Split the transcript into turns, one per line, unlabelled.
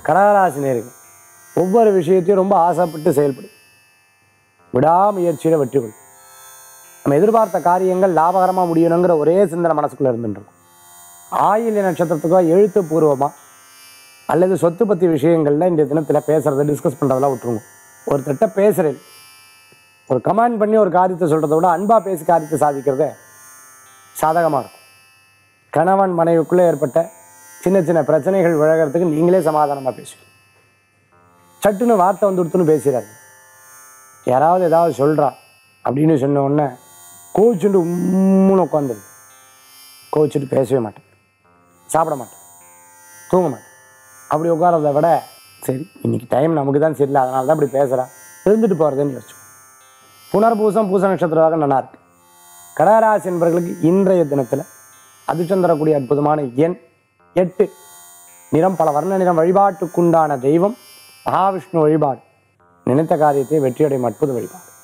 கடகராசினியர்கள் ஒவ்வொரு விஷயத்தையும் ரொம்ப ஆசைப்பட்டு செயல்படும் விடாமுயற்சியில் வெற்றி கொள்ளும் நம்ம எதிர்பார்த்த காரியங்கள் லாபகரமாக முடியணுங்கிற ஒரே சிந்தனை மனசுக்குள்ளே இருந்துருக்கும் ஆயில்ய நட்சத்திரத்துக்கோ எழுத்துப்பூர்வமாக அல்லது சொத்து பற்றி விஷயங்களில் இந்த தினத்தில் பேசுகிறத டிஸ்கஸ் பண்ணுறதெல்லாம் விட்டுருங்க ஒருத்தட்ட பேசுகிறேன் ஒரு கமெண்ட் பண்ணி ஒரு காரியத்தை சொல்கிறத விட அன்பாக பேசி காரியத்தை சாதிக்கிறத சாதகமாக இருக்கும் கணவன் மனைவிக்குள்ளே ஏற்பட்ட சின்ன சின்ன பிரச்சனைகள் விலகிறதுக்கு நீங்களே சமாதானமாக பேசுவீங்க சட்டுன்னு வார்த்தை வந்து கொடுத்துன்னு பேசுகிறாரு யாராவது ஏதாவது சொல்கிறா அப்படின்னு சொன்ன உடனே கோச்சுட்டு உம்முன்னு உட்காந்துரு கோச்சிட்டு பேசவே மாட்டேன் சாப்பிட மாட்டேன் தூங்க மாட்டேன் அப்படி உட்காரத விட சரி இன்னைக்கு டைம் நமக்கு தான் சரியில்லை அதனால தான் இப்படி பேசுகிறா இருந்துட்டு போகிறதுன்னு யோசிச்சு புனர்பூசம் பூச நட்சத்திரமாக நல்லா இருக்கு கடகராசி என்பவர்களுக்கு இன்றைய தினத்தில் அதிர்ஷ்டம் தரக்கூடிய அற்புதமான எண் எட்டு நிறம் பல வர்ண நிறம் வழிபாட்டுக்குண்டான தெய்வம் மகாவிஷ்ணு வழிபாடு நினைத்த காரியத்தை வெற்றியடையும் அற்புத வழிபாடு